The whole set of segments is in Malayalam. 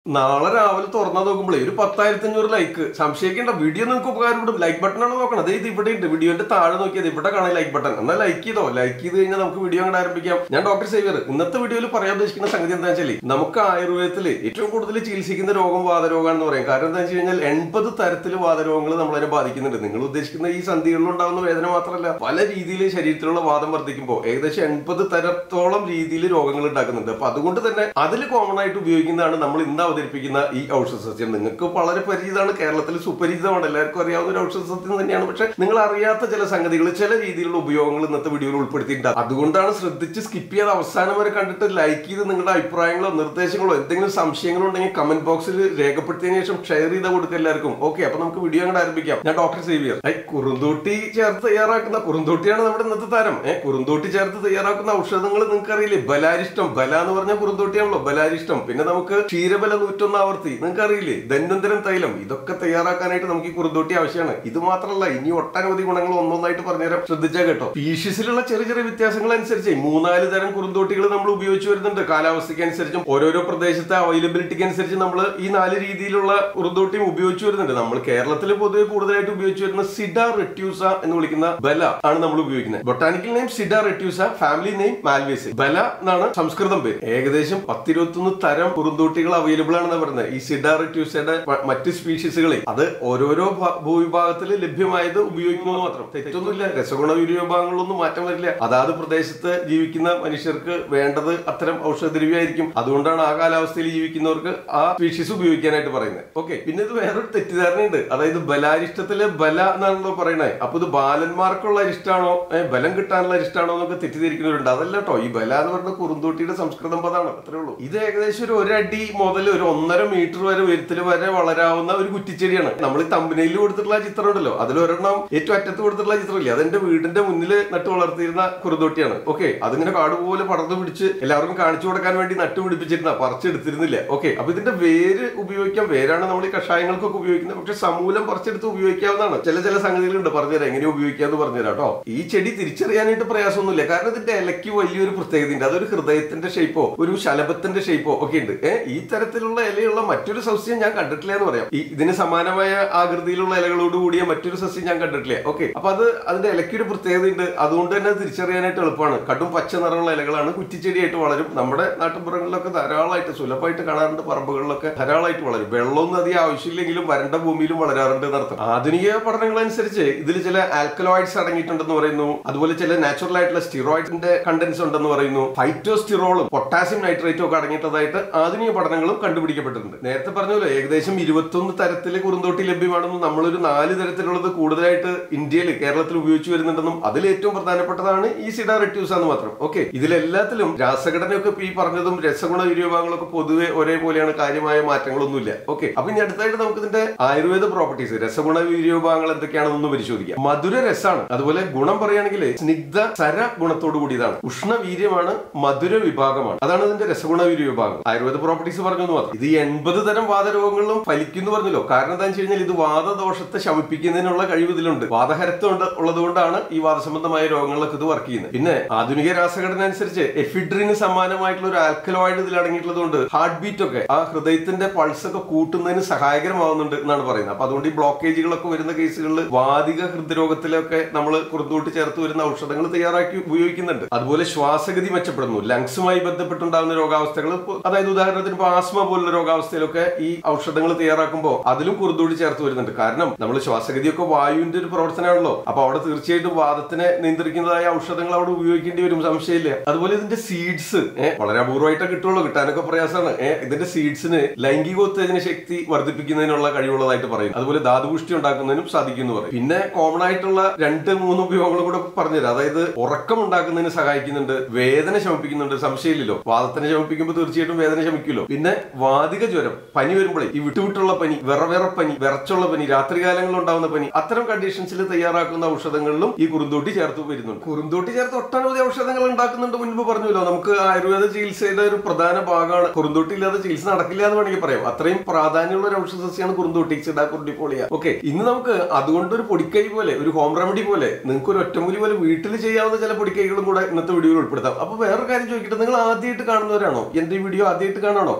നാളെ രാവിലെ തുറന്നാ നോക്കുമ്പോഴേ ഒരു പത്തായിരത്തി അഞ്ഞൂറ് ലൈക്ക് സംശയിക്കേണ്ട വീഡിയോ നിങ്ങൾക്ക് ഉപകാരപ്പെടും ലൈക്ക് ബട്ടൺ ആണ് നോക്കണം അതായത് ഇവിടെ ഉണ്ട് വീഡിയോന്റെ താഴെ നോക്കിയത് ഇവിടെ കാണാൻ ലൈക്ക് ബട്ടൺ എന്നാൽ ലൈക്ക് ചെയ്തോ ലൈക്ക് ചെയ്ത് കഴിഞ്ഞാൽ നമുക്ക് വീഡിയോ അങ്ങോട്ട് ആരംഭിക്കാം ഞാൻ ഡോക്ടർ സേവിയർ ഇന്നത്തെ വീഡിയോയിൽ പറയാൻ ഉദ്ദേശിക്കുന്ന സംഗതി എന്താ വെച്ചാൽ നമുക്ക് ആയുർവേദത്തിൽ ഏറ്റവും കൂടുതൽ ചികിത്സിക്കുന്ന രോഗം വാതരോഗമാണെന്ന് പറയാം കാരണം എന്താ വെച്ച് കഴിഞ്ഞാൽ എൺപത് തരത്തിൽ വാതരോഗങ്ങൾ നമ്മളതിനെ ബാധിക്കുന്നുണ്ട് നിങ്ങൾ ഉദ്ദേശിക്കുന്ന ഈ സന്ധികളിൽ ഉണ്ടാകുന്ന വേദന മാത്രമല്ല പല രീതിയിൽ ശരീരത്തിലുള്ള വാദം വർദ്ധിക്കുമ്പോൾ ഏകദേശം എൺപത് തരത്തോളം രീതിയിൽ രോഗങ്ങൾ ഉണ്ടാക്കുന്നുണ്ട് അപ്പൊ അതുകൊണ്ട് തന്നെ അതിൽ കോമൺ ആയിട്ട് ഉപയോഗിക്കുന്നതാണ് നമ്മൾ ഇന്ന് അവതരിപ്പിക്കുന്ന ഈ ഔഷധ സസ്യം നിങ്ങൾക്ക് വളരെ പരിചിതമാണ് കേരളത്തിൽ സുപരിചിതമാണ് എല്ലാവർക്കും അറിയാവുന്ന ഒരു ഔഷധ സസ്യം തന്നെയാണ് പക്ഷെ നിങ്ങൾ അറിയാത്ത ചില സംഗതികൾ ചില രീതിയിലുള്ള ഉപയോഗങ്ങൾ ഇന്നത്തെ വീഡിയോയിൽ ഉൾപ്പെടുത്തിയിട്ടുണ്ട് അതുകൊണ്ടാണ് ശ്രദ്ധിച്ച് സ്കിപ്പ് ചെയ്ത് അവസാനം വരെ കണ്ടിട്ട് ലൈക്ക് ചെയ്ത് നിങ്ങളുടെ അഭിപ്രായങ്ങളോ നിർദ്ദേശങ്ങളോ എന്തെങ്കിലും സംശയങ്ങളോ ഉണ്ടെങ്കിൽ കമന്റ് ബോക്സിൽ രേഖപ്പെടുത്തിയതിനു ശേഷം ഷെയർ ചെയ്ത് കൊടുക്കുക എല്ലാവർക്കും ഓക്കെ അപ്പൊ നമുക്ക് വീഡിയോ അങ്ങോട്ട് ആരംഭിക്കാം ഞാൻ ഡോക്ടർ സേവിയർ ഐ കുറുന്തോട്ടി ചേർത്ത് തയ്യാറാക്കുന്ന കുറുന്തോട്ടിയാണ് നമ്മുടെ ഇന്നത്തെ താരം ഏഹ് കുറുന്തോട്ടി ചേർത്ത് തയ്യാറാക്കുന്ന ഔഷധങ്ങൾ നിങ്ങൾക്ക് അറിയില്ലേ ബലാരിഷ്ടം ബല എന്ന് പറഞ്ഞ കുറുന്തോട്ടിയാണല്ലോ ബലാരിഷ്ടം പിന്നെ നമുക്ക് ക്ഷീരബല നൂറ്റൊന്ന് ആവർത്തി നിങ്ങൾക്ക് അറിയില്ലേ ധന്വന്തരം തൈലം ഇതൊക്കെ തയ്യാറാക്കാനായിട്ട് നമുക്ക് ഈ കുറുന്തോട്ടി ആവശ്യമാണ് ഇത് മാത്രമല്ല ഇനി ഒട്ടനവധി ഗുണങ്ങൾ ഒന്നൊന്നായിട്ട് പറഞ്ഞുതരാം ശ്രദ്ധിച്ചാൽ കേട്ടോ പീഷ്യസിലുള്ള ചെറിയ ചെറിയ വ്യത്യാസങ്ങൾ അനുസരിച്ച് മൂന്നാല് തരം കുറുന്തോട്ടികൾ നമ്മൾ ഉപയോഗിച്ച് വരുന്നുണ്ട് കാലാവസ്ഥയ്ക്ക് അനുസരിച്ചും ഓരോരോ പ്രദേശത്തെ അവൈലബിലിറ്റിക്ക് അനുസരിച്ച് നമ്മൾ ഈ നാല് രീതിയിലുള്ള കുറുന്തോട്ടിയും ഉപയോഗിച്ച് വരുന്നുണ്ട് നമ്മൾ കേരളത്തിൽ പൊതുവെ കൂടുതലായിട്ട് ഉപയോഗിച്ച് വരുന്ന സിഡ റെറ്റ്യൂസ എന്ന് വിളിക്കുന്ന ബല ആണ് നമ്മൾ ഉപയോഗിക്കുന്നത് botanical name Sida retusa family name Malvaceae ബല എന്നാണ് സംസ്കൃതം പേര് ഏകദേശം പത്തിരുപത്തൊന്ന് തരം കുറുന്തോട്ടികൾ അവൈലബിൾ ആണെന്ന് പറയുന്നത് ഈ സിഡ റെറ്റ്യൂസയുടെ മ- മറ്റ് സ്പീഷീസുകളെ അത് ഓരോരോ ഭ- ഭൂവിഭാഗത്തിൽ ലഭ്യമായത് ഉപയോഗിക്കുന്നത് മാത്രം തെറ്റൊന്നുമില്ല രസഗുണ വിഭാഗങ്ങളിലൊന്നും മാറ്റം വരില്ല അതാത് പ്രദേശത്ത് ജീവിക്കുന്ന മനുഷ്യർക്ക് വേണ്ടത് അത്തരം ഔഷധദ്രവ്യമായിരിക്കും അതുകൊണ്ടാണ് ആ കാലാവസ്ഥയിൽ ജീവിക്കുന്നവർക്ക് ആ സ്പീഷീസ് ഉപയോഗിക്കാനായിട്ട് പറയുന്നത് ഓക്കെ പിന്നെ ഇത് വേറൊരു തെറ്റിദ്ധാരണയുണ്ട് അതായത് ബലാരിഷ്ടത്തിലെ ബല എന്നാണല്ലോ പറയുന്നത് അപ്പൊ ഇത് ബാലന്മാർക്കുള്ള അരിഷ്ടാണോ ഏഹ് ബലം കിട്ടാനുള്ള അരിഷ്ടാണോ എന്നൊക്കെ തെറ്റിദ്ധരിക്കുന്നവരുണ്ട് അതല്ല കേട്ടോ ഈ ബല എന്ന് പറഞ്ഞ കുറുന്തോട്ടിയുടെ സംസ്കൃതം പദമാണ് അത്രേ ഉള്ളൂ ഇത് ഏകദേശം ഒരു ഒരടി മുതൽ ഒരു ഒന്നര മീറ്റർ വരെ ഉയരത്തിൽ വരെ വളരാവുന്ന ഒരു കുറ്റിച്ചെടിയാണ് നമ്മൾ ഈ തമ്പനയിൽ കൊടുത്തിട്ടുള്ള ആ ചിത്രം ഉണ്ടല്ലോ അതിൽ ഒരെണ്ണം ഏറ്റവും അറ്റത്ത് കൊടുത്തിട്ടുള്ള ചിത്രമില്ല അതെന്റെ വീടിന്റെ മുന്നിൽ നട്ടു വളർത്തിയിരുന്ന കുറുന്തോട്ടിയാണ് ഓക്കെ അതിങ്ങനെ കാട് പോലെ പടർന്നു പിടിച്ച് എല്ലാവർക്കും കാണിച്ചു കൊടുക്കാൻ വേണ്ടി നട്ടു പിടിപ്പിച്ചിരുന്ന പറിച്ചെടുത്തിരുന്നില്ല ഓക്കെ അപ്പൊ ഇതിന്റെ വേര് ഉപയോഗിക്കാം വേരാണ് നമ്മൾ ഈ കഷായങ്ങൾക്കൊക്കെ ഉപയോഗിക്കുന്നത് പക്ഷെ സമൂലം പറിച്ചെടുത്ത് ഉപയോഗിക്കാവുന്നതാണ് ചില ചില സംഗതികളുണ്ട് പറഞ്ഞുതരാം എങ്ങനെ ഉപയോഗിക്കാന്ന് പറഞ്ഞുതരാം കേട്ടോ ഈ ചെടി തിരിച്ചറിയാനായിട്ട് പ്രയാസമൊന്നുമില്ല കാരണം ഇതിന്റെ ഇലയ്ക്ക് വലിയൊരു പ്രത്യേകതയുണ്ട് അതൊരു ഹൃദയത്തിന്റെ ഷേപ്പോ ഒരു ശലഭത്തിന്റെ ഷേപ്പോ ഒക്കെ ഉണ്ട് ഏഹ് ഈ തരത്തിലുള്ള ഇലയുള്ള മറ്റൊരു സസ്യം ഞാൻ കണ്ടിട്ടില്ല എന്ന് പറയാം ഈ ഇതിന് സമാനമായ ആകൃതിയിലുള്ള ഇലകളോട് കൂടിയ മറ്റൊരു സസ്യം ഞാൻ കണ്ടിട്ടില്ല ഓക്കെ അപ്പൊ അത് അതിന്റെ ഇലയ്ക്കൊരു പ്രത്യേകതയുണ്ട് അതുകൊണ്ട് തന്നെ അത് തിരിച്ചറിയാനായിട്ട് എളുപ്പമാണ് കടും പച്ച നിറമുള്ള ഇലകളാണ് കുറ്റിച്ചെടിയായിട്ട് വളരും നമ്മുടെ നാട്ടുപുറങ്ങളിലൊക്കെ ധാരാളമായിട്ട് സുലഭമായിട്ട് കാണാറുണ്ട് പറമ്പുകളിലൊക്കെ ധാരാളമായിട്ട് വളരും വെള്ളമൊന്നും അധികം ആവശ്യമില്ലെങ്കിലും വരണ്ട ഭൂമിയിലും വളരാറുണ്ട് എന്നർത്ഥം ആധുനിക പഠനങ്ങൾ അനുസരിച്ച് ഇതിൽ ചില ആൽക്കലോയിഡ്സ് അടങ്ങിയിട്ടുണ്ടെന്ന് പറയുന്നു അതുപോലെ ചില നാച്ചുറൽ ആയിട്ടുള്ള സ്റ്റിറോയിഡിന്റെ കണ്ടൻസ് ഉണ്ടെന്ന് പറയുന്നു ഫൈറ്റോസ്റ്റിറോളും പൊട്ടാസ്യം നൈട്രേറ്റും ഒക്കെ അടങ്ങിയിട്ടതായിട്ട് ആധുനിക പഠനങ്ങളും കണ്ടുപിടിക്കപ്പെട്ടിട്ടുണ്ട് നേരത്തെ പറഞ്ഞല്ലോ ഏകദേശം ഇരുപത്തൊന്ന് തരത്തിലെ കുറുന്തോട്ടി ലഭ്യമാണെന്നും നമ്മളൊരു നാല് തരത്തിലുള്ളത് കൂടുതലായിട്ട് ഇന്ത്യയിൽ കേരളത്തിൽ ഉപയോഗിച്ചു വരുന്നുണ്ടെന്നും അതിൽ ഏറ്റവും പ്രധാനപ്പെട്ടതാണ് ഈ സിഡ റെറ്റ്യൂസ് എന്ന് മാത്രം ഓക്കെ ഇതിലെല്ലാത്തിലും രാസഘടനയൊക്കെ ഇപ്പൊ ഈ പറഞ്ഞതും രസഗുണ വിനിയോഗങ്ങളൊക്കെ പൊതുവെ ഒരേപോലെയാണ് കാര്യമായ മാറ്റങ്ങളൊന്നുമില്ല ഓക്കെ അപ്പൊ ഇനി അടുത്തായിട്ട് നമുക്ക് ഇതിന്റെ ആയുർവേദ പ്രോപ്പർട്ടീസ് രസഗുണ വിനിയോഗങ്ങൾ എന്തൊക്കെയാണെന്നൊന്ന് പരിശോധിക്കാം മധുര രസാണ് അതുപോലെ ഗുണം പറയുകയാണെങ്കിൽ സ്നിഗ്ധ സര ഗുണത്തോടു കൂടിയതാണ് ഉഷ്ണവീര്യമാണ് മധുര വിഭാഗമാണ് അതാണ് ഇതിന്റെ രസഗുണ വീര്യ വിഭാഗം ആയുർവേദ പ്രോപ്പർട്ടീസ് പറഞ്ഞു എന്ന് മാത്രം ഇത് എൺപത് തരം വാദരോഗങ്ങളിലും ഫലിക്കുന്നു പറഞ്ഞല്ലോ കാരണം എന്താണെന്ന് വെച്ച് കഴിഞ്ഞാൽ ഇത് വാദദോഷത്തെ ശമിപ്പിക്കുന്നതിനുള്ള കഴിവ് ഇതിലുണ്ട് വാദഹരത്വം ഉണ്ട് ഉള്ളതുകൊണ്ടാണ് ഈ വാദസംബന്ധമായ രോഗങ്ങളിലൊക്കെ ഇത് വർക്ക് ചെയ്യുന്നത് പിന്നെ ആധുനിക രാസഘടന അനുസരിച്ച് എഫിഡ്രിന് സമാനമായിട്ടുള്ള ഒരു ആൽക്കലോയിഡ് ഇതിൽ അടങ്ങിയിട്ടുള്ളതുകൊണ്ട് ഹാർട്ട് ബീറ്റ് ഒക്കെ ആ ഹൃദയത്തിന്റെ പൾസ് ഒക്കെ കൂട്ടുന്നതിന് സഹായകരമാവുന്നുണ്ട് എന്നാണ് പറയുന്നത് അപ്പൊ അതുകൊണ്ട് ഈ ബ്ലോക്കേജുകളൊക്കെ വരുന്ന കേസുകളിൽ വാദിക ഹൃദ്രോഗത്തിലൊക്കെ നമ്മൾ കുറുന്തൂട്ടി ചേർത്ത് വരുന്ന ഔഷധങ്ങൾ തയ്യാറാക്കി ഉപയോഗിക്കുന്നുണ്ട് അതുപോലെ ശ്വാസഗതി മെച്ചപ്പെടുന്നു ലങ്സുമായി ബന്ധപ്പെട്ടുണ്ടാകുന്ന രോഗാവസ്ഥകൾ ഇപ്പൊ- അതായത് ഉദാഹരണത്തിന് ഇപ്പൊ ആസ്മ പോലുള്ള രോഗാവസ്ഥയിലൊക്കെ ഈ ഔഷധങ്ങൾ തയ്യാറാക്കുമ്പോൾ അതിലും കുറുന്തൂടി ചേർത്ത് വരുന്നുണ്ട് കാരണം നമ്മൾ ശ്വാസഗതിയൊക്കെ വായുവിന്റെ ഒരു പ്രവർത്തനമാണല്ലോ അപ്പൊ അവിടെ തീർച്ചയായിട്ടും വാദത്തിനെ നിയന്ത്രിക്കുന്നതായ ഔഷധങ്ങൾ അവിടെ ഉപയോഗിക്കേണ്ടി വരും സംശയമില്ല അതുപോലെ ഇതിന്റെ സീഡ്സ് വളരെ അപൂർവമായിട്ടേ കിട്ടുള്ളൂ കിട്ടാനൊക്കെ പ്രയാസമാണ് ഏഹ് ഇതിന്റെ സീഡ്സിന് ലൈംഗികോത്തേജന ശക്തി വർദ്ധിപ്പിക്കുന്നതിനുള്ള കഴിവുള്ളതായിട്ട് പറയും അതുപോലെ ധാതുപുഷ്ടി ഉണ്ടാക്കുന്നതിനും സാധിക്കും എന്ന് പറയും പിന്നെ കോമൺ ആയിട്ടുള്ള രണ്ട് മൂന്ന് ഉപയോഗങ്ങളും കൂടെ പറഞ്ഞുതരാം അതായത് ഉറക്കം ഉണ്ടാക്കുന്നതിന് സഹായിക്കുന്നുണ്ട് വേദന ശമിപ്പിക്കുന്നുണ്ട് സംശയമില്ലല്ലോ വാദത്തിനെ ശമിപ്പിക്കുമ്പോൾ തീർച്ചയായിട്ടും വേദന ശമിക്കുമല്ലോ പിന്നെ വാതിക ജ്വരം പനി വരുമ്പോഴേ ഈ വിട്ടുവിട്ടുള്ള പനി വിറവിറ പനി വിറച്ചുള്ള പനി രാത്രികാലങ്ങളിൽ ഉണ്ടാവുന്ന പനി അത്തരം കണ്ടീഷൻസിൽ തയ്യാറാക്കുന്ന ഔഷധങ്ങളിലും ഈ കുറുന്തോട്ടി ചേർത്ത് വരുന്നുണ്ട് കുറുന്തോട്ടി ചേർത്ത് ഒട്ടനവധി ഔഷധങ്ങൾ ഉണ്ടാക്കുന്നുണ്ട് മുൻപ് പറഞ്ഞല്ലോ നമുക്ക് ആയുർവേദ ചികിത്സയുടെ ഒരു പ്രധാന ഭാഗമാണ് കുറുന്തോട്ടി ഇല്ലാതെ ചികിത്സ നടക്കില്ല എന്ന് വേണമെങ്കിൽ പറയാം അത്രയും പ്രാധാന്യമുള്ള ഒരു ഔഷധ സസ്യമാണ് കുറുന്തോട്ടി സിഡ കുറുണ്ടിപ്പോളിയ ഓക്കെ ഇന്ന് നമുക്ക് അതുകൊണ്ട് ഒരു പൊടിക്കൈ പോലെ ഒരു ഹോം റെമഡി പോലെ നിങ്ങൾക്ക് ഒരു ഒറ്റമൂലി പോലെ വീട്ടിൽ ചെയ്യാവുന്ന ചില പൊടിക്കൈകളും കൂടെ ഇന്നത്തെ വീഡിയോയിൽ ഉൾപ്പെടുത്താം അപ്പൊ വേറൊരു കാര്യം ചോദിക്കട്ടെ നിങ്ങൾ ആദ്യമായിട്ട് കാണുന്നവരാണോ എന്റെ ഈ വീഡിയോ ആദ്യമായിട്ട് കാണാണോ അങ്ങനെയാണെങ്കിൽ താഴെ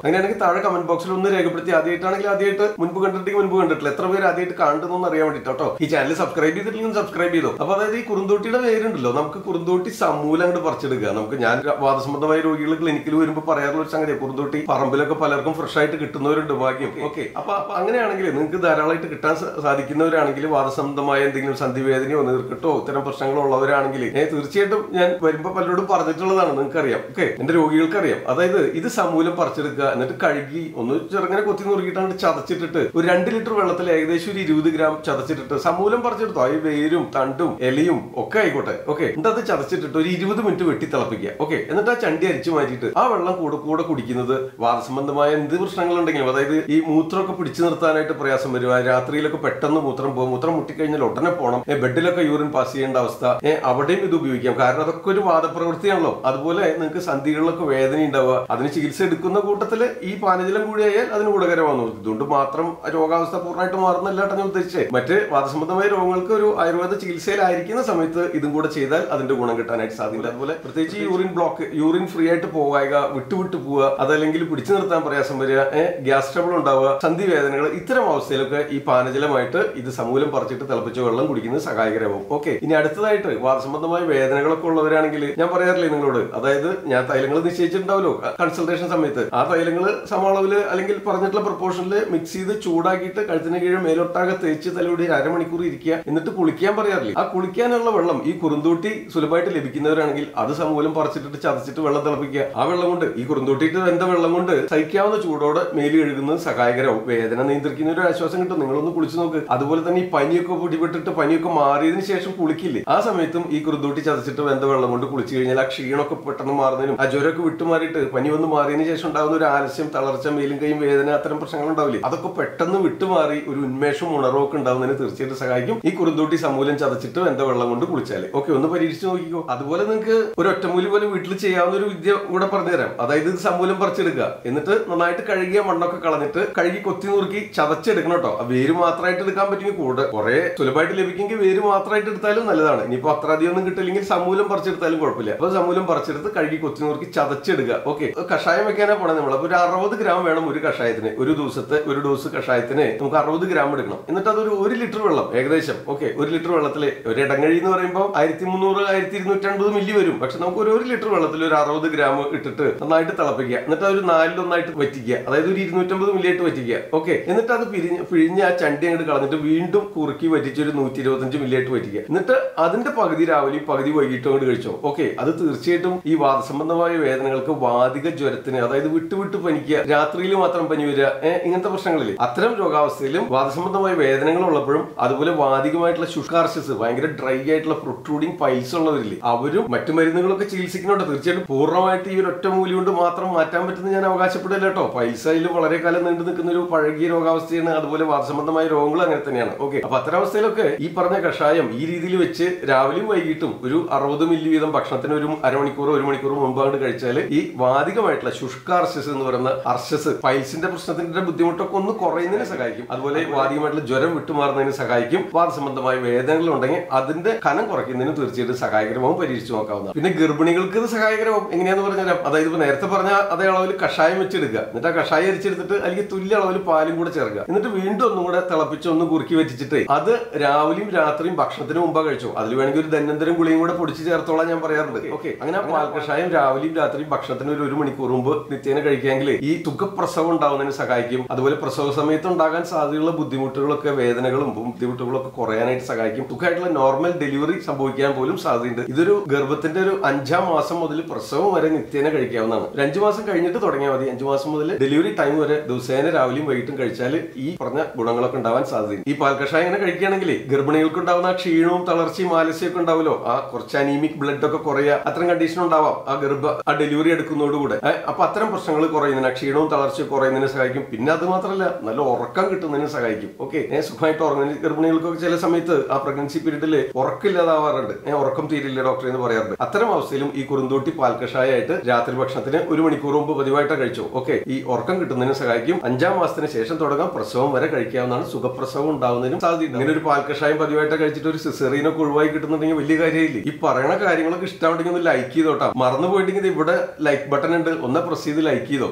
താഴെ കമന്റ് ബോക്സിൽ ഒന്ന് രേഖപ്പെടുത്തി ആദ്യമായിട്ടാണെങ്കിൽ ആദ്യമായിട്ട് മുൻപ് കണ്ടിട്ടെങ്കിൽ മുൻപ് കണ്ടിട്ടില്ല എത്ര പേര് ആദ്യമായിട്ട് കാണുന്നതെന്ന് അറിയാൻ വേണ്ടിട്ടോ കേട്ടോ ഈ ചാനൽ സബ്സ്ക്രൈബ് ചെയ്തിട്ടില്ലെങ്കിൽ സബ്സ്ക്രൈബ് ചെയ്തോ അപ്പൊ അതായത് ഈ കുറുന്തോട്ടിയുടെ പേരുണ്ടല്ലോ നമുക്ക് കുറുന്തോട്ടി സമൂലം അങ്ങോട്ട് പറിച്ചെടുക്കുക നമുക്ക് ഞാൻ വാദസംബന്ധമായ രോഗികൾ ക്ലിനിക്കിൽ വരുമ്പോൾ പറയാറുള്ള ഒരു സംഗതി കുറുന്തോട്ടി പറമ്പിലൊക്കെ പലർക്കും ഫ്രഷ് ആയിട്ട് കിട്ടുന്നവരുണ്ട് ഭാഗ്യം ഓക്കെ അപ്പൊ അപ്പൊ അങ്ങനെയാണെങ്കിൽ നിങ്ങൾക്ക് ധാരാളമായിട്ട് കിട്ടാൻ സ- സാധിക്കുന്നവരാണെങ്കിൽ വാദസംബന്ധമായ എന്തെങ്കിലും സന്ധിവേദനയോ നീർക്കെട്ടോ ഇത്തരം പ്രശ്നങ്ങളോ ഉള്ളവരാണെങ്കിൽ ഏ, തീർച്ചയായിട്ടും ഞാൻ വരുമ്പോൾ പലരോടും പറഞ്ഞിട്ടുള്ളതാണ് നിങ്ങൾക്ക് അറിയാം ഓക്കെ എന്റെ രോഗികൾക്ക് അറിയാം അതായത് ഇത് സമൂലം പറിച്ചെടുക്കുക എന്നിട്ട് കഴുകി ഒന്ന് ചെറുങ്ങനെ കൊത്തി നുറുക്കിയിട്ടാണ് ചതച്ചിട്ടിട്ട് ഒരു രണ്ട് ലിറ്റർ വെള്ളത്തിൽ ഏകദേശം ഒരു ഇരുപത് ഗ്രാം ചതച്ചിട്ടിട്ട് സമൂലം പറിച്ചെടുത്തോ ഈ വേരും തണ്ടും എലിയും ഒക്കെ ആയിക്കോട്ടെ ഓക്കെ എന്നിട്ട് അത് ചതച്ചിട്ടിട്ട് ഒരു ഇരുപത് മിനിറ്റ് വെട്ടി തിളപ്പിക്കുക ഓക്കെ എന്നിട്ട് ആ ചണ്ടി അരിച്ചു മാറ്റിയിട്ട് ആ വെള്ളം കൂടെ കൂടെ കുടിക്കുന്നത് വാദസംബന്ധമായ എന്ത് പ്രശ്നങ്ങളുണ്ടെങ്കിലും അതായത് ഈ മൂത്രമൊക്കെ പിടിച്ചു നിർത്താനായിട്ട് പ്രയാസം വരും ആ രാത്രിയിലൊക്കെ പെട്ടെന്ന് മൂത്രം പോകും മൂത്രം മുട്ടിക്കഴിഞ്ഞാൽ ഉടനെ പോകണം ഏ, ബെഡിലൊക്കെ യൂറിൻ പാസ് ചെയ്യേണ്ട അവസ്ഥ ഏ, അവിടെയും ഇത് ഉപയോഗിക്കാം കാരണം അതൊക്കെ ഒരു വാദപ്രവൃത്തിയാണല്ലോ അതുപോലെ നിങ്ങൾക്ക് സന്ധികളിലൊക്കെ വേദന ഉണ്ടാവുക അതിന് ചികിത്സ എടുക്കുന്ന കൂട്ടത്തിൽ ഈ പാനജലം കൂടിയായാൽ അതിന് ഗുണകരമാകുന്നു ഇതുകൊണ്ട് മാത്രം രോഗാവസ്ഥ പൂർണ്ണമായിട്ട് മാറുന്നില്ലാട്ടോ ഞാൻ ഉദ്ദേശിച്ചത് മറ്റ് വാദസംബന്ധമായ രോഗങ്ങൾക്ക് ഒരു ആയുർവേദ ചികിത്സയിലായിരിക്കുന്ന സമയത്ത് ഇതും കൂടെ ചെയ്താൽ അതിന്റെ ഗുണം കിട്ടാനായിട്ട് സാധ്യത അതുപോലെ പ്രത്യേകിച്ച് ഈ യൂറിൻ ബ്ലോക്ക് യൂറിൻ ഫ്രീ ആയിട്ട് പോവുക വിട്ടു വിട്ടു പോവുക അതല്ലെങ്കിൽ പിടിച്ചു നിർത്താൻ പ്രയാസം വരിക ഗ്യാസ് ട്രബിൾ ഉണ്ടാവുക സന്ധി വേദനകൾ ഇത്തരം അവസ്ഥയിലൊക്കെ ഈ പാനജലമായിട്ട് ഇത് സമൂലം പറിച്ചിട്ട് തിളപ്പിച്ച വെള്ളം കുടിക്കുന്നത് സഹായകരമാവും ഓക്കെ ഇനി അടുത്തതായിട്ട് വാദസംബന്ധമായ വേദനകളൊക്കെ ഉള്ളവരാണെങ്കിൽ ഞാൻ പറയാറില്ലേ നിങ്ങളോട് അതായത് ഞാൻ തൈലങ്ങൾ നിശ്ചയിച്ചിട്ടുണ്ടാവല്ലോ കൺസൾട്ടേഷൻ സമയത്ത് ആ തൈലങ്ങൾ സമളവില് അല്ലെങ്കിൽ പറഞ്ഞിട്ടുള്ള പ്രപ്പോർഷനിൽ മിക്സ് ചെയ്ത് ചൂടാക്കിയിട്ട് കഴുത്തിന് കീഴ് മേലോട്ടാകെ തേച്ച് തലയോടി ഒരു അരമണിക്കൂർ ഇരിക്കുക എന്നിട്ട് കുളിക്കാൻ പറയാറില്ലേ ആ കുളിക്കാനുള്ള വെള്ളം ഈ കുറുന്തൂട്ടി സുലഭമായിട്ട് ലഭിക്കുന്നവരാണെങ്കിൽ അത് സമൂലം പറിച്ചിട്ടിട്ട് ചതച്ചിട്ട് വെള്ളം തിളപ്പിക്കുക ആ വെള്ളം കൊണ്ട് ഈ കുറുന്തൂട്ടിയിട്ട് വെന്ത വെള്ളം കൊണ്ട് സഹിക്കാവുന്ന ചൂടോടെ മേലി കഴുകുന്നത് സഹായകരവും വേദന നിയന്ത്രിക്കുന്ന ഒരു ആശ്വാസം കിട്ടും നിങ്ങളൊന്ന് കുളിച്ചു നോക്ക് അതുപോലെ തന്നെ ഈ പനിയൊക്കെ പിടിപെട്ടിട്ട് പനിയൊക്കെ മാറിയതിനു ശേഷം കുളിക്കില്ലേ ആ സമയത്തും ഈ കുറുന്തൂട്ടി ചതച്ചിട്ട് വെന്ത വെള്ളം കൊണ്ട് കുളിച്ചു കഴിഞ്ഞാൽ ആ ക്ഷീണമൊക്കെ പെട്ടെന്ന് മാറുന്നതിനും ആ ജ്വരമൊക്കെ വിട്ടുമാറിയിട്ട് പനി വന്ന് മാറിയതിനു ശേഷം ഉണ്ടാകുന്ന ഒരു ആലസ്യം തളർച്ച മേലും കൈയും വേദന അത്തരം പ്രശ്നങ്ങൾ ഉണ്ടാവില്ലേ അതൊക്കെ പെട്ടെന്ന് വിട്ടുമാറി ഒരു ഉന്മേഷവും ഉണർവും ഒക്കെ ഉണ്ടാവുന്നതിന് തീർച്ചയായിട്ടും സഹായിക്കും ഈ കുറുന്തൂട്ടി സമൂലം ചതച്ചിട്ട് വെന്ത വെള്ളം കൊണ്ട് കുളിച്ചാല് ഓക്കെ ഒന്ന് പരീക്ഷിച്ച് നോക്കിക്കോ അതുപോലെ നിങ്ങൾക്ക് ഒരു ഒറ്റമൂലി പോലെ വീട്ടിൽ ചെയ്യാവുന്ന ഒരു വിദ്യ കൂടെ പറഞ്ഞുതരാം അതായത് ഇത് സമൂലം പറിച്ചെടുക്കുക എന്നിട്ട് നന്നായിട്ട് കഴുകിയ മണ്ണൊക്കെ കളഞ്ഞിട്ട് കഴുകി കൊത്തി നുറുക്കി ചതച്ചെടുക്കണം കേട്ടോ ആ വേര് മാത്രമായിട്ട് എടുക്കാൻ പറ്റുമെങ്കിൽ കൂടെ കുറെ സുലഭമായിട്ട് ലഭിക്കുമെങ്കിൽ വേര് മാത്രമായിട്ട് എടുത്താലും നല്ലതാണ് ഇനിയിപ്പോ അത്ര അധികം ഒന്നും കിട്ടില്ലെങ്കിൽ സമൂലം പറിച്ചെടുത്താലും കുഴപ്പമില്ല അപ്പൊ സമൂലം പറിച്ചെടുത്ത് കഴുകി കൊത്തി നുറുക്കി ചതച്ചെടുക്കുക ഓക്കെ കഷായം വെക്കാനാ പോണേ നമ്മൾ അപ്പൊ ഒരു അറുപത് ഗ്രാം വേണം ഒരു കഷായത്തിന് ഒരു ദിവസത്തെ ഒരു ഡോസ് കഷായത്തിന് നമുക്ക് അറുപത് ഗ്രാം എടുക്കണം എന്നിട്ട് അതൊരു ഒരു ലിറ്റർ വെള്ളം ഏകദേശം ഓക്കെ ഒരു ലിറ്റർ വെള്ളത്തിൽ ഒരു ഇടങ്ങഴി എന്ന് പറയുമ്പോൾ ആയിരത്തി മുന്നൂറ് ആയിരത്തി ഇരുന്നൂറ്റി അൻപത് മില്ലി വരും പക്ഷെ നമുക്ക് ഒരു ഒരു ലിറ്റർ വെള്ളത്തിൽ ഒരു അറുപത് ഗ്രാം ഇട്ടിട്ട് നന്നായിട്ട് തിളപ്പിക്കുക എന്നിട്ട് അതൊരു നാലിലൊന്നായിട്ട് വറ്റിക്കുക അതായത് ഒരു ഇരുന്നൂറ്റമ്പത് മില്ലി ആയിട്ട് വറ്റിക്കുക ഓക്കെ എന്നിട്ട് അത് പിരിഞ്ഞ് പിഴിഞ്ഞ് ആ ചണ്ടി അങ്ങോട്ട് കളഞ്ഞിട്ട് വീണ്ടും കുറുക്കി വറ്റിച്ച് ഒരു നൂറ്റി ഇരുപത്തഞ്ച് മില്ലി ആയിട്ട് വറ്റിക്കുക എന്നിട്ട് അതിന്റെ പകുതി രാവിലെയും പകുതി വൈകിട്ടും അങ്ങോട്ട് കഴിച്ചോ ഓക്കെ അത് തീർച്ചയായിട്ടും ഈ വാദസംബന്ധമായ വേദനകൾക്ക് വാതിക ജ്വരത്തിന് അതായത് വിട്ടു വിട്ടു പനിക്കുക രാത്രിയിൽ മാത്രം പനി വരിക ഏഹ് ഇങ്ങനത്തെ പ്രശ്നങ്ങളിൽ അത്തരം രോഗാവസ്ഥയിലും വാദസംബന്ധമായ വേദനകൾ ഉള്ളപ്പോഴും അതുപോലെ വാദികമായിട്ടുള്ള ശുഷ്കാർശസ് ഭയങ്കര ഡ്രൈ ആയിട്ടുള്ള പ്രൊട്രൂഡിങ് പൈൽസ് ഉള്ളവരില്ലേ അവരും മറ്റു മരുന്നുകളൊക്കെ ചികിത്സിക്കുന്നുണ്ട് തീർച്ചയായിട്ടും പൂർണ്ണമായിട്ട് ഈ ഒരു ഒറ്റ മൂലി കൊണ്ട് മാത്രം മാറ്റാൻ പറ്റുന്ന ഞാൻ അവകാശപ്പെടില്ല കേട്ടോ പൈൽസ് ആയാലും വളരെ കാലം നീണ്ടു നിൽക്കുന്ന ഒരു പഴകിയ രോഗാവസ്ഥയാണ് അതുപോലെ വാദസംബന്ധമായ രോഗങ്ങൾ അങ്ങനെ തന്നെയാണ് ഓക്കെ അപ്പൊ അത്തരം അവസ്ഥയിലൊക്കെ ഈ പറഞ്ഞ കഷായം ഈ രീതിയിൽ വെച്ച് രാവിലെയും വൈകിട്ടും ഒരു അറുപത് മില്ലി വീതം ഭക്ഷണത്തിന് ഒരു അരമണിക്കൂർ ഒരു മണിക്കൂർ മുമ്പാണ്ട് കഴിച്ചാൽ ഈ വാദികമായിട്ടുള്ള ശുഷ്കാർശസ് എന്ന് പറയുന്ന അർശസ് പൈൽസിന്റെ പ്രശ്നത്തിന്റെ ബുദ്ധിമുട്ടൊക്കെ ഒന്ന് കുറയുന്നതിന് സഹായിക്കും അതുപോലെ വാദികമായിട്ടുള്ള ജ്വരം വിട്ടുമാറുന്നതിന് സഹായിക്കും വാദസംബന്ധമായ വേദനകൾ ഉണ്ടെങ്കിൽ അതിന്റെ കനം കുറയ്ക്കുന്നതിന് തീർച്ചയായിട്ടും സഹായകരമാവും പരീക്ഷിച്ചു നോക്കാവുന്ന പിന്നെ ഗർഭിണികൾക്ക് ഇത് സഹായകരമാവും എങ്ങനെയാന്ന് പറഞ്ഞാൽ അതായത് ഇപ്പൊ നേരത്തെ പറഞ്ഞ അതേ അളവിൽ കഷായം വെച്ചെടുക്കുക എന്നിട്ട് ആ കഷായം അരിച്ചെടുത്തിട്ട് അല്ലെങ്കിൽ തുല്യ അളവിൽ പാലും കൂടെ ചേർക്കുക എന്നിട്ട് വീണ്ടും ഒന്നും കൂടെ തിളപ്പിച്ച് ഒന്ന് കുറുക്കി വെച്ചിട്ട് അത് രാവിലെയും രാത്രിയും ഭക്ഷണത്തിന് മുമ്പാ കഴിച്ചോ അതിൽ വേണമെങ്കിൽ ഒരു ധന്വന്തരം ഗുളിയും കൂടെ പൊടിച്ച് ചേർത്തോളാൻ ഞാൻ പറയാറുണ്ട് ഓക്കെ അങ്ങനെ ആ പാൽ കഷായം രാവിലെയും രാത്രിയും ഭക്ഷണത്തിന് ഒരു ഒരു മണിക്കൂർ മുമ്പ് നിത്യേന കഴിക്കുകയെങ്കിൽ ഈ സുഖപ്രസവം ഉണ്ടാവുന്നതിന് സഹായിക്കും അതുപോലെ പ്രസവ സമയത്ത് ഉണ്ടാകാൻ സാധ്യതയുള്ള ബുദ്ധിമുട്ടുകളൊക്കെ വേദനകളും ബുദ്ധിമുട്ടുകളൊക്കെ കുറയാനായിട്ട് സഹായിക്കും സുഖമായിട്ടുള്ള നോർമൽ ഡെലിവറി സംഭവിക്കാൻ പോലും സാധ്യതയുണ്ട് ഇതൊരു ഗർഭത്തിന്റെ ഒരു അഞ്ചാം മാസം മുതൽ പ്രസവം വരെ നിത്യേന കഴിക്കാവുന്നതാണ് ഒരു അഞ്ചു മാസം കഴിഞ്ഞിട്ട് തുടങ്ങിയാൽ മതി അഞ്ചു മാസം മുതൽ ഡെലിവറി ടൈം വരെ ദിവസേന രാവിലെയും വൈകിട്ടും കഴിച്ചാൽ ഈ പറഞ്ഞ ഗുണങ്ങളൊക്കെ ഉണ്ടാവാൻ സാധ്യതയുണ്ട് ഈ പാൽക്കഷായം ഇങ്ങനെ കഴിക്കുകയാണെങ്കിൽ ഗർഭിണികൾക്ക് ഉണ്ടാവുന്ന ആ ക്ഷീണവും തളർച്ചയും ആലസ്യമൊക്കെ ഉണ്ടാവുമല്ലോ ആ കുറച്ച് അനീമിക് ബ്ലഡ് ഒക്കെ കുറയുക അത്തരം കണ്ടീഷൻ ഉണ്ടാവാം ആ ഗർഭ ആ ഡെലിവറി എടുക്കുന്നതോടുകൂടെ ഏ, അപ്പൊ അത്തരം പ്രശ്നങ്ങൾ കുറയുന്നതിന് ആ ക്ഷീണവും തളർച്ചയും കുറയുന്നതിന് സഹായിക്കും പിന്നെ അത് മാത്രമല്ല നല്ല ഉറക്കം കിട്ടുന്നതിന് സഹായിക്കും ഓക്കെ സുഖമായിട്ട് ഉറങ്ങുന്ന ഗർഭിണികൾക്കൊക്കെ ചില സമയത്ത് ആ പ്രഗ്നൻസി പീരീഡിൽ ഉറക്കില്ലാതാവാറുണ്ട് ഏ, ഉറക്കം തീരില്ല ഡോക്ടർ എന്ന് പറയാറുണ്ട് അത്തരം അവസ്ഥയിലും ഈ കുറുന്തോട്ടി പാൽക്കഷായായിട്ട് രാത്രി ഭക്ഷണത്തിന് ഒരു മണിക്കൂർ മുമ്പ് പതിവായിട്ട് കഴിച്ചു ഓക്കെ ഈ ഉറക്കം കിട്ടുന്നതിന് സഹായിക്കും അഞ്ചാം മാസത്തിന് ശേഷം തുടങ്ങാം പ്രസവം വരെ കഴിക്കാവുന്നതാണ് സുഖപ്രസവം ഉണ്ടാവുന്നതിനും സാധ്യത ഇങ്ങനെ ഒരു പാൽക്കഷായം പതിവായിട്ട് കഴിച്ചിട്ട് ഒരു സിസറീനൊക്കെ ഒഴിവായി കിട്ടുന്നുണ്ടെങ്കിൽ വലിയ കാര്യമില്ല ഈ പറയുന്ന കാര്യങ്ങളൊക്കെ ഇഷ്ടമുണ്ടെങ്കിൽ ഒന്ന് ലൈക്ക് ചെയ്തോട്ടാ മറന്നു പോയിട്ടുണ്ടെങ്കിൽ ഇവിടെ ലൈക്ക് ബട്ടൺ ഉണ്ട് ഒന്ന് പ്രസ് ചെയ്ത് ലൈക്ക് ചെയ്തോ ഇനി മറ്റു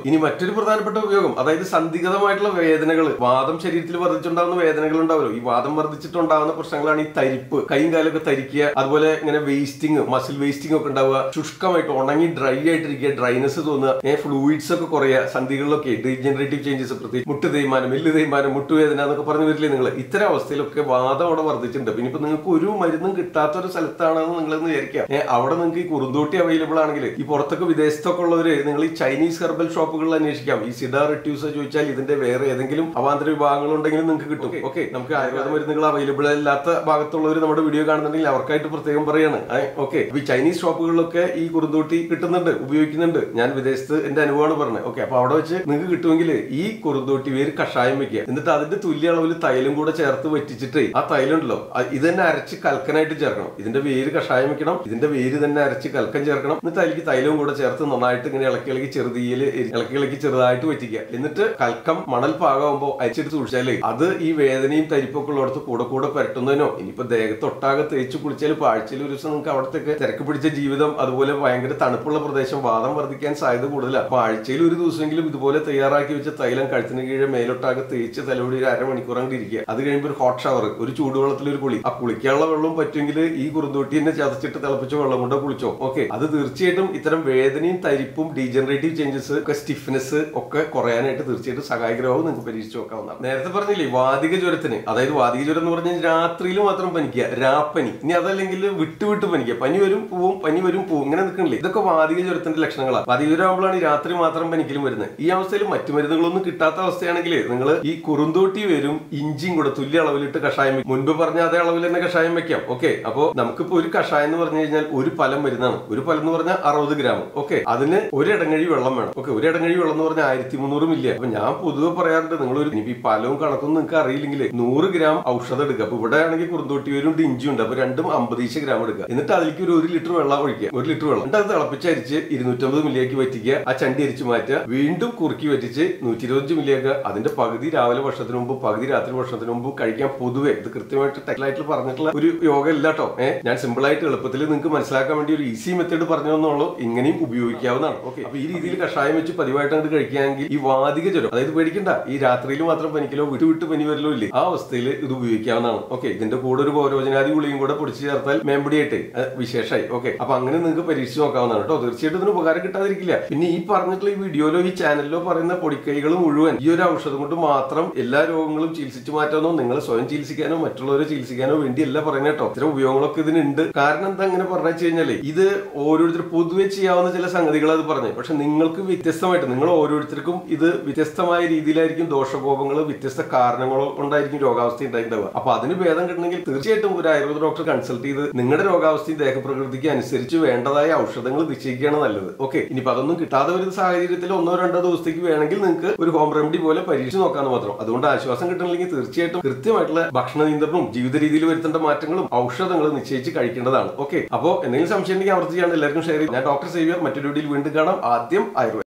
മറ്റൊരു പ്രധാനപ്പെട്ട ഉപയോഗം അതായത് സന്ധിഗതമായിട്ടുള്ള വേദനകൾ വാദം ശരീരത്തിൽ വർദ്ധിച്ചുണ്ടാകുന്ന വേദനകൾ ഉണ്ടാവുമല്ലോ ഈ വാദം വർദ്ധിച്ചിട്ടുണ്ടാകുന്ന പ്രശ്നങ്ങളാണ് ഈ തരിപ്പ് കൈയും കാലൊക്കെ തരിക്കുക അതുപോലെ ഇങ്ങനെ വേസ്റ്റിംഗ് മസിൽ വേസ്റ്റിംഗ് ഒക്കെ ഉണ്ടാവുക ശുഷ്കമായിട്ട് ഉണങ്ങി ഡ്രൈ ആയിട്ടിരിക്കുക ഡ്രൈനസ് തോന്നുക ഫ്ലൂയിഡ്സ് ഒക്കെ കുറയുക സന്ധികളിലൊക്കെ ഡീജനറേറ്റീവ് ചേഞ്ചസ് പ്രത്യേകിച്ച് മുട്ട് തേയ്മാനം എല്ല് തേയ്മാനം മുട്ടുവേദന എന്നൊക്കെ പറഞ്ഞു വരില്ലേ നിങ്ങൾ ഇത്തരം അവസ്ഥയിലൊക്കെ വാദം അവിടെ വർദ്ധിച്ചിട്ടുണ്ട് പിന്നെ ഇപ്പൊ നിങ്ങൾക്ക് ഒരു മരുന്നും കിട്ടാത്ത ഒരു സ്ഥലത്താണെന്ന് നിങ്ങളെന്ന് വിചാരിക്കാം ഏഹ് അവിടെ നിങ്ങൾക്ക് ഈ കുറുന്തോട്ടി അവൈലബിൾ ആണെങ്കിൽ ഈ പുറത്തൊക്കെ വിദേശത്തൊക്കെ ഉള്ളവര് നിങ്ങൾ ഈ ചൈനീസ് ഹെർബൽ ഷോപ്പുകളിൽ അന്വേഷിക്കാം ഈ സിഡ റിട്യൂസ് ചോദിച്ചാൽ ഇതിന്റെ വേറെ ഏതെങ്കിലും അവാന്തര വിഭാഗങ്ങൾ ഉണ്ടെങ്കിലും നിങ്ങൾക്ക് കിട്ടും ഓക്കെ നമുക്ക് ആയുർവേദ മരുന്നുകൾ അവൈലബിൾ അല്ലാത്ത ഭാഗത്തുള്ളവർ നമ്മുടെ വീഡിയോ കാണുന്നുണ്ടെങ്കിൽ അവർക്കായിട്ട് പ്രത്യേകം പറയാണ് ഓക്കെ ഈ ചൈനീസ് ഷോപ്പുകളിലൊക്കെ ഈ കുറുന്തോട്ടി കിട്ടുന്നുണ്ട് ഉപയോഗിക്കുന്നുണ്ട് ഞാൻ വിദേശത്ത് എന്റെ അനുഭവമാണ് പറഞ്ഞത് ഓക്കെ അപ്പൊ അവിടെ വെച്ച് നിങ്ങൾക്ക് കിട്ടുമെങ്കിൽ ഈ കുറുന്തോട്ടി വേര് കഷായം വെക്കുക എന്നിട്ട് അതിന്റെ തുല്യ അളവിൽ തൈലം കൂടെ ചേർത്ത് വറ്റിച്ചിട്ട് ആ തൈലം ഉണ്ടല്ലോ അ- ഇത് തന്നെ അരച്ച് കൽക്കനായിട്ട് ചേർക്കണം ഇതിന്റെ വേര് കഷായം വെക്കണം ഇതിന്റെ വേര് തന്നെ അരച്ച് കൽക്കൻ ചേർക്കണം എന്നിട്ട് അതിലേക്ക് തൈലവും കൂടെ ചേർത്ത് നന്നായിട്ട് ഇങ്ങനെ ഇളക്കി ഇളക്കി ചെറുതീയിൽ ഇളക്കി ഇളക്കി ചെറുതായിട്ട് വറ്റിക്കുക എന്നിട്ട് കൽക്കം മണൽ പാകമാകുമ്പോൾ അരിച്ചെടുത്ത് കുടിച്ചാലേ അത് ഈ വേദനയും തരിപ്പൊക്കെ ഉള്ളിടത്ത് കൂടെ കൂടെ പുരട്ടുന്നതിനോ ഇനിയിപ്പോ ദേഹത്തൊട്ടാകെ തേച്ച് കുളിച്ചാൽ ഇപ്പൊ ആഴ്ചയിൽ ഒരു ദിവസം നിങ്ങൾക്ക് അവിടത്തേക്ക് തിരക്ക് പിടിച്ച ജീവിതം അതുപോലെ ഭയങ്കര തണുപ്പുള്ള പ്രദേശം വാദം വർദ്ധിക്കാൻ സാധ്യത കൂടുതലാണ് അപ്പൊ ആഴ്ചയിൽ ഒരു ദിവസമെങ്കിലും ഇതുപോലെ തയ്യാറാക്കി വെച്ച തൈലം കഴുത്തിന് കീഴെ മേലോട്ടാകെ തേച്ച് തലമുടി ഒരു അരമണിക്കൂർ അങ്ങോട്ട് ഇരിക്കുക അത് കഴിയുമ്പോൾ ഒരു ഹോട്ട് ഷവർ ഒരു ചൂടുവെള്ളത്തിൽ ഒരു കുളി ആ കുളിക്കാനുള്ള വെള്ളം പറ്റുമെങ്കിൽ ഈ കുറുന്തോട്ടി തന്നെ ചതച്ചിട്ട് തിളപ്പിച്ച വെള്ളം കൊണ്ട് കുളിച്ചോ ഓക്കെ അത് തീർച്ചയായിട്ടും ഇത്തരം വേദനയും തരിപ്പും ഡീജനറേറ്റീവ് ചേഞ്ചസ് ഒക്കെ സ്റ്റിഫ്നെസ് ഒക്കെ കുറയാനായിട്ട് തീർച്ചയായിട്ടും സഹായകരമാവും നിങ്ങൾക്ക് പരീക്ഷിച്ച് നോക്കാവുന്നതാണ് നേരത്തെ പറഞ്ഞില്ലേ വാതിക ജ്വരത്തിന് അതായത് വാതിക ജ്വരം എന്ന് പറഞ്ഞാൽ രാത്രിയിൽ മാത്രം പനിക്കുക രാപ്പനി ഇനി അതല്ലെങ്കിൽ വിട്ട് വിട്ട് പനിക്കുക പനി വരും പോവും പനി വരും പോവും ഇങ്ങനെ നിൽക്കണില്ലേ ഇതൊക്കെ വാതിക ജ്വരത്തിന്റെ ലക്ഷണങ്ങളാണ് വാതിക ജ്വരം ആകുമ്പോഴാണ് ഈ രാത്രി മാത്രം പനിക്കലും വരുന്നത് ഈ അവസ്ഥയിൽ മറ്റു മരുന്നുകളൊന്നും കിട്ടാത്ത അവസ്ഥയാണെങ്കിൽ നിങ്ങൾ ഈ കുറുന്തോട്ടി വരും ഇഞ്ചിയും കൂടെ തുല്യ അളവിലിട്ട് കഷായം വെക്കും മുൻപ് പറഞ്ഞ അതേ അളവിൽ തന്നെ കഷായം വെക്കാം ഓക്കെ അപ്പോ നമുക്കിപ്പോ ഒരു കഷായം എന്ന് പറഞ്ഞു കഴിഞ്ഞാൽ ഒരു ഫലം മരുന്നാണ് ഒരു ഫലം എന്ന് പറഞ്ഞാൽ അറുപത് ഗ്രാം ഓക്കെ അതിന് ഒരു ഇടങ്ങഴി വെള്ളം വേണം ഓക്കെ ഒരു ഇടങ്ങഴി വെള്ളം എന്ന് പറഞ്ഞാൽ ആയിരത്തി മുന്നൂറ് മില്ലി അപ്പൊ ഞാൻ പൊതുവെ പറയാറുണ്ട് നിങ്ങൾ ഒരു ഇനി ഈ ഫലവും കണക്കൊന്നും നിങ്ങൾക്ക് അറിയില്ലെങ്കിൽ നൂറ് ഗ്രാം ഔഷധം എടുക്കുക അപ്പൊ ഇവിടെ ആണെങ്കിൽ കുറുന്തോട്ടി വരും ഇഞ്ചി ഉണ്ട് അപ്പൊ രണ്ടും അമ്പതീശ് ഗ്രാം എടുക്കുക എന്നിട്ട് അതിലേക്ക് ഒരു ഒരു ലിറ്റർ വെള്ളം ഒഴിക്കുക ഒരു ലിറ്റർ വെള്ളം എന്നിട്ട് അത് തിളപ്പിച്ചരിച്ച് ഇരുന്നൂറ്റമ്പത് മില്ലിയാക്കി വറ്റിക്കുക ആ ചണ്ടി അരിച്ച് മാറ്റുക വീണ്ടും കുറുക്കി വറ്റിച്ച് നൂറ്റി ഇരുപത്തഞ്ച് മില്ലിയൊക്കെ അതിന്റെ പകുതി രാവിലെ ഭക്ഷണത്തിന് മുമ്പ് പകുതി രാത്രി ഭക്ഷണത്തിന് മുമ്പ് കഴിക്കാൻ പൊതുവെ ഇത് കൃത്യമായിട്ട് ടെക്ലായിട്ട് പറഞ്ഞിട്ടുള്ള ഒരു യോഗ ഇല്ല കേട്ടോ ഏഹ് ഞാൻ സിമ്പിൾ ആയിട്ട് എളുപ്പത്തിൽ നിങ്ങൾക്ക് മനസ്സിലാക്കാൻ വേണ്ടി ഒരു ഈസി മെത്തേഡ് പറഞ്ഞു തന്നുള്ളൂ ഇങ്ങനെയും ഉപയോഗിക്കാവുന്നതാണ് ഓക്കെ അപ്പൊ ഈ രീതിയിൽ കഷായം വെച്ച് പതിവായിട്ട് അങ്ങോട്ട് കഴിക്കുകയാണെങ്കിൽ ഈ വാതിക ജ്വരം അതായത് പേടിക്കണ്ട ഈ രാത്രിയിൽ മാത്രം പനിക്കലോ വിട്ടു വിട്ട് പനി വരലോ ഇല്ലേ ആ അവസ്ഥയിൽ ഇത് ഉപയോഗിക്കാവുന്നതാണ് ഓക്കെ ഇതിന്റെ കൂടെ ഒരു പൗരോജനാദി ഗുളിയും കൂടെ പൊടിച്ച് ചേർത്താൽ മേമ്പടിയായിട്ട് വിശേഷമായി ഓക്കെ അപ്പൊ അങ്ങനെ നിങ്ങൾക്ക് പരീക്ഷിച്ച് നോക്കാവുന്നതാണ് കേട്ടോ തീർച്ചയായിട്ടും ഇതിന് ഉപകാരം കിട്ടാതിരിക്കില്ല പിന്നെ ഈ പറഞ്ഞിട്ടുള്ള ഈ വീഡിയോയിലോ ഈ ചാനലിലോ പറയുന്ന പൊടിക്കൈകൾ മുഴുവൻ ഈ ഒരു ഔഷധം കൊണ്ട് മാത്രം എല്ലാ രോഗങ്ങളും ചികിത്സിച്ചു മാറ്റാനോ നിങ്ങളെ സ്വയം ചികിത്സിക്കാനോ മറ്റുള്ളവരെ ചികിത്സിക്കാനോ വേണ്ടിയല്ല പറയുന്നത് കേട്ടോ ഇത്തരം ഉപയോഗങ്ങളൊക്കെ ഇതിനുണ്ട് കാരണം എന്താ അങ്ങനെ പറഞ്ഞു വെച്ച് കഴിഞ്ഞാല് ഇത് ഓരോരുത്തർ പൊതുവെ ചെയ്യാവുന്ന ചില സംഗതികൾ അത് പറഞ്ഞു പക്ഷെ നിങ്ങൾക്ക് വ്യത്യസ്തമായിട്ട് നിങ്ങൾ ഓരോരുത്തർക്കും ഇത് വ്യത്യസ്തമായ രീതിയിലായിരിക്കും ദോഷകോപങ്ങൾ വ്യത്യസ്ത കാരണങ്ങളോ കൊണ്ടായിരിക്കും രോഗാവസ്ഥ ഉണ്ടായിട്ടുണ്ടാവുക അപ്പൊ അതിന് ഭേദം കിട്ടണമെങ്കിൽ തീർച്ചയായിട്ടും ഒരു ആയുർവേദ ഡോക്ടർ കൺസൾട്ട് ചെയ്ത് നിങ്ങളുടെ രോഗാവസ്ഥയും ദേഹപ്രകൃതിക്ക് അനുസരിച്ച് വേണ്ടതായ ഔഷധങ്ങൾ നിശ്ചയിക്കുകയാണ് നല്ലത് ഓക്കെ ഇനിയിപ്പോ അതൊന്നും കിട്ടാതെ വരുന്ന സാഹചര്യത്തിൽ ഒന്നോ രണ്ടോ ദിവസത്തേക്ക് വേണമെങ്കിൽ നിങ്ങൾക്ക് ഒരു ഹോം റെമഡി പോലെ പരീക്ഷിച്ച് നോക്കാന്ന് മാത്രം അതുകൊണ്ട് ആശ്വാസം കിട്ടണമെങ്കിൽ തീർച്ചയായിട്ടും കൃത്യമായിട്ടുള്ള ഭക്ഷണ നിയന്ത്രണവും ജീവിത രീതിയിൽ വരുത്തേണ്ട മാറ്റങ്ങളും ഔഷധങ്ങളും നിശ്ചയിച്ച് കഴിക്കേണ്ടതാണ് ഓക്കെ അപ്പോൾ എന്തെങ്കിലും സംശയം ഉണ്ടെങ്കിൽ അവർ ചെയ്യാൻ എല്ലാവർക്കും ഷെയർ ചെയ്യും ഞാൻ ഡോക്ടർ സേവിയർ മറ്റൊരു വീഡിയോയിൽ വീണ്ടും കാണാം ആദ്യം ആയുർവേദം